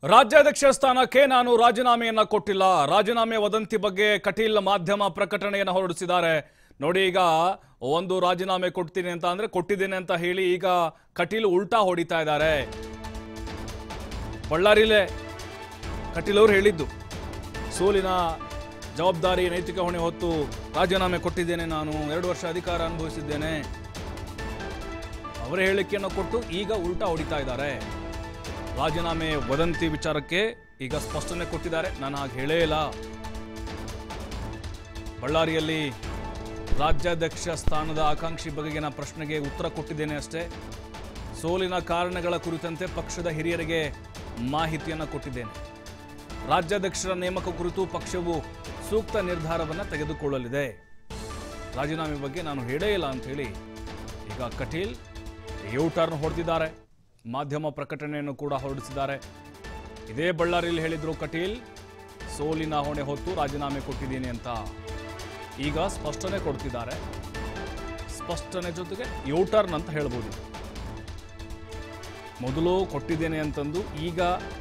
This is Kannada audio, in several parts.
ರಾಜ್ಯಾಧ್ಯಕ್ಷ ಸ್ಥಾನಕ್ಕೆ ನಾನು ರಾಜೀನಾಮೆಯನ್ನ ಕೊಟ್ಟಿಲ್ಲ ರಾಜೀನಾಮೆ ವದಂತಿ ಬಗ್ಗೆ ಕಟೀಲ್ ಮಾಧ್ಯಮ ಪ್ರಕಟಣೆಯನ್ನು ಹೊರಡಿಸಿದ್ದಾರೆ ನೋಡಿ ಈಗ ಒಂದು ರಾಜೀನಾಮೆ ಕೊಡ್ತೀನಿ ಅಂತ ಅಂದ್ರೆ ಕೊಟ್ಟಿದ್ದೇನೆ ಅಂತ ಹೇಳಿ ಈಗ ಕಟೀಲ್ ಉಲ್ಟಾ ಹೊಡಿತಾ ಇದ್ದಾರೆ ಬಳ್ಳಾರಿಲೇ ಕಟೀಲ್ ಅವರು ಹೇಳಿದ್ದು ಸೋಲಿನ ಜವಾಬ್ದಾರಿ ನೈತಿಕ ಹೊಣೆ ಹೊತ್ತು ರಾಜೀನಾಮೆ ಕೊಟ್ಟಿದ್ದೇನೆ ನಾನು ಎರಡು ವರ್ಷ ಅಧಿಕಾರ ಅನುಭವಿಸಿದ್ದೇನೆ ಅವರ ಹೇಳಿಕೆಯನ್ನು ಕೊಟ್ಟು ಈಗ ಉಲ್ಟಾ ಹೊಡಿತಾ ಇದ್ದಾರೆ ರಾಜೀನಾಮೆ ವದಂತಿ ವಿಚಾರಕ್ಕೆ ಈಗ ಸ್ಪಷ್ಟನೆ ಕೊಟ್ಟಿದ್ದಾರೆ ನಾನು ಹಾಗೆ ಹೇಳೇ ಇಲ್ಲ ಬಳ್ಳಾರಿಯಲ್ಲಿ ರಾಜ್ಯಾಧ್ಯಕ್ಷ ಸ್ಥಾನದ ಆಕಾಂಕ್ಷಿ ಬಗೆಗಿನ ಪ್ರಶ್ನೆಗೆ ಉತ್ತರ ಕೊಟ್ಟಿದ್ದೇನೆ ಅಷ್ಟೇ ಸೋಲಿನ ಕಾರಣಗಳ ಕುರಿತಂತೆ ಪಕ್ಷದ ಹಿರಿಯರಿಗೆ ಮಾಹಿತಿಯನ್ನು ಕೊಟ್ಟಿದ್ದೇನೆ ರಾಜ್ಯಾಧ್ಯಕ್ಷರ ನೇಮಕ ಕುರಿತು ಪಕ್ಷವು ಸೂಕ್ತ ನಿರ್ಧಾರವನ್ನು ತೆಗೆದುಕೊಳ್ಳಲಿದೆ ರಾಜೀನಾಮೆ ಬಗ್ಗೆ ನಾನು ಹೇಳೇ ಇಲ್ಲ ಅಂತ ಹೇಳಿ ಈಗ ಕಟೀಲ್ ಯೂ ಟರ್ನ್ ಹೊಡೆದಿದ್ದಾರೆ ಮಾಧ್ಯಮ ಪ್ರಕಟಣೆಯನ್ನು ಕೂಡ ಹೊರಡಿಸಿದ್ದಾರೆ ಇದೇ ಬಳ್ಳಾರಿಯಲ್ಲಿ ಹೇಳಿದ್ರು ಕಟೀಲ್ ಸೋಲಿನ ಹೊಣೆ ಹೊತ್ತು ರಾಜೀನಾಮೆ ಕೊಟ್ಟಿದ್ದೀನಿ ಅಂತ ಈಗ ಸ್ಪಷ್ಟನೆ ಕೊಡ್ತಿದ್ದಾರೆ ಸ್ಪಷ್ಟನೆ ಜೊತೆಗೆ ಯೂ ಟರ್ನ್ ಅಂತ ಹೇಳ್ಬೋದು ಮೊದಲು ಕೊಟ್ಟಿದ್ದೇನೆ ಅಂತಂದು ಈಗ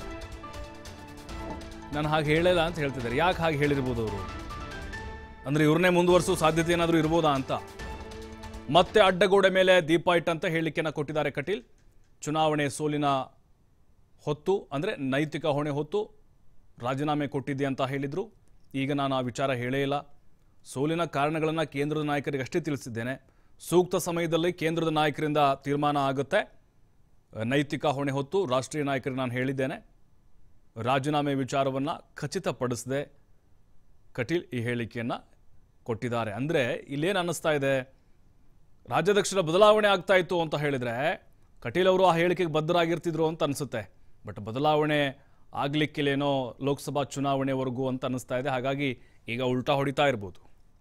ನಾನು ಹಾಗೆ ಹೇಳಿಲ್ಲ ಅಂತ ಹೇಳ್ತಿದ್ದಾರೆ ಯಾಕೆ ಹಾಗೆ ಹೇಳಿರ್ಬೋದು ಅವರು ಅಂದ್ರೆ ಇವ್ರನ್ನೇ ಮುಂದುವರಿಸೋ ಸಾಧ್ಯತೆ ಏನಾದರೂ ಇರ್ಬೋದಾ ಅಂತ ಮತ್ತೆ ಅಡ್ಡಗೋಡೆ ಮೇಲೆ ದೀಪ ಇಟ್ಟಂತ ಹೇಳಿಕೆನ ಕೊಟ್ಟಿದ್ದಾರೆ ಕಟೀಲ್ ಚುನಾವಣೆ ಸೋಲಿನ ಹೊತ್ತು ಅಂದರೆ ನೈತಿಕ ಹೊಣೆ ಹೊತ್ತು ರಾಜೀನಾಮೆ ಕೊಟ್ಟಿದ್ದೆ ಅಂತ ಹೇಳಿದರು ಈಗ ನಾನು ಆ ವಿಚಾರ ಹೇಳೇ ಇಲ್ಲ ಸೋಲಿನ ಕಾರಣಗಳನ್ನು ಕೇಂದ್ರದ ನಾಯಕರಿಗೆ ಅಷ್ಟೇ ತಿಳಿಸಿದ್ದೇನೆ ಸೂಕ್ತ ಸಮಯದಲ್ಲಿ ಕೇಂದ್ರದ ನಾಯಕರಿಂದ ತೀರ್ಮಾನ ಆಗುತ್ತೆ ನೈತಿಕ ಹೊಣೆ ಹೊತ್ತು ರಾಷ್ಟ್ರೀಯ ನಾಯಕರಿಗೆ ನಾನು ಹೇಳಿದ್ದೇನೆ ರಾಜೀನಾಮೆ ವಿಚಾರವನ್ನು ಖಚಿತಪಡಿಸದೆ ಕಟೀಲ್ ಈ ಹೇಳಿಕೆಯನ್ನು ಕೊಟ್ಟಿದ್ದಾರೆ ಅಂದರೆ ಇಲ್ಲೇನು ಅನ್ನಿಸ್ತಾ ಇದೆ ರಾಜ್ಯಾಧ್ಯಕ್ಷರ ಬದಲಾವಣೆ ಆಗ್ತಾ ಇತ್ತು ಅಂತ ಹೇಳಿದರೆ ಕಟೀಲ್ ಅವರು ಆ ಹೇಳಿಕೆಗೆ ಬದ್ಧರಾಗಿರ್ತಿದ್ರು ಅಂತ ಅನಿಸುತ್ತೆ ಬಟ್ ಬದಲಾವಣೆ ಆಗ್ಲಿಕ್ಕಿಲ್ಲೇನೋ ಲೋಕಸಭಾ ಚುನಾವಣೆವರೆಗೂ ಅಂತ ಅನ್ನಿಸ್ತಾ ಇದೆ ಹಾಗಾಗಿ ಈಗ ಉಲ್ಟಾ ಹೊಡಿತಾ ಇರ್ಬೋದು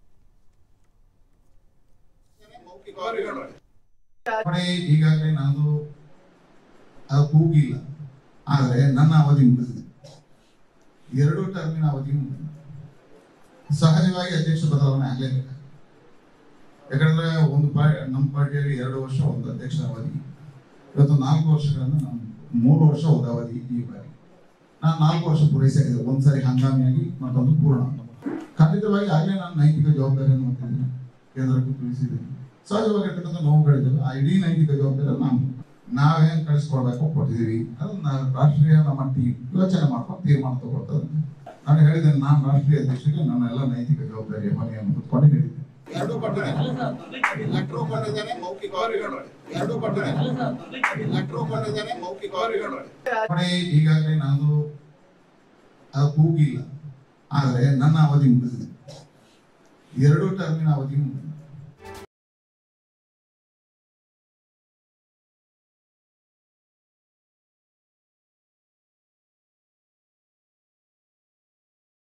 ಕಡೆ ಈಗಾಗಲೇ ನಾನು ಅದು ಕೂಗಿಲ್ಲ ಆದರೆ ನನ್ನ ಅವಧಿ ಮುಗಿದಿದೆ ಎರಡು ಟರ್ಮಿನ ಅವಧಿ ಮುಗಿದಿದೆ ಸಹಜವಾಗಿ ಅಧ್ಯಕ್ಷ ಬದಲಾವಣೆ ಆಗಲೇಬೇಕು ಯಾಕಂದ್ರೆ ಒಂದು ಪಾರ್ಟಿ ನಮ್ಮ ಪಾರ್ಟಿಯಲ್ಲಿ ಎರಡು ವರ್ಷ ಒಂದು ಅಧ್ಯಕ್ಷ ಅವಧಿ ಇವತ್ತು ನಾಲ್ಕು ವರ್ಷಗಳನ್ನು ನಾನು ಮೂರು ವರ್ಷ ಒಂದು ಅವಧಿ ಈ ಬಾರಿ ನಾನು ನಾಲ್ಕು ವರ್ಷ ಪೂರೈಸಿದೆ ಒಂದ್ಸರಿ ಹಂಗಾಮಿಯಾಗಿ ಮತ್ತೊಂದು ಪೂರ್ಣ ಖಂಡಿತವಾಗಿ ಆಗಲೇ ನಾನು ನೈತಿಕ ಜವಾಬ್ದಾರಿಯನ್ನು ಹೊತ್ತಿದ್ದೀನಿ ಕೇಂದ್ರಕ್ಕೂ ತಿಳಿಸಿದ್ದೀನಿ ಸಹಜವಾಗಿರ್ತಕ್ಕಂಥ ನೋವುಗಳಿದ್ದಾವೆ ಆ ಇಡೀ ನೈತಿಕ ಜವಾಬ್ದಾರಿ ನಾವು ನಾವೇನ್ ಕಳಿಸ್ಕೊಡ್ಬೇಕು ಕೊಟ್ಟಿದ್ದೀವಿ ಅದನ್ನ ರಾಷ್ಟ್ರೀಯ ನಮ್ಮ ಟೀಮ್ ಯೋಚನೆ ಮಾಡ್ಕೊಂಡು ತೀರ್ಮಾನ ತಗೊಳ್ತದೆ ನಾನು ಹೇಳಿದ್ದೇನೆ ನಾನು ರಾಷ್ಟ್ರೀಯ ಅಧ್ಯಕ್ಷರಿಗೆ ನನ್ನ ಎಲ್ಲ ನೈತಿಕ ಜವಾಬ್ದಾರಿಯ ಹೊಣೆಯನ್ನು ಹೊತ್ಕೊಂಡು ಹೇಳಿದ್ದೆ ಎರಡು ಕೊಟ್ಟಿದ್ದಾರೆ ಲೆಟ್ರು ಕೊಟ್ಟಿದ್ದಾರೆ ಮೌಖಿಕ ಎರಡು ಕೊಟ್ಟಿದ್ದಾರೆ ಲೆಟ್ರು ಕೊಟ್ಟಿದ್ದಾರೆ ಮೌಖಿಕ ಕಡೆ ಈಗಾಗಲೇ ನಾನು ಅದು ಕೂಗಿಲ್ಲ ಆದರೆ ನನ್ನ ಅವಧಿ ಮುಗಿದಿದೆ ಎರಡು ಟರ್ಮಿನ ಅವಧಿ ಮುಗಿದಿದೆ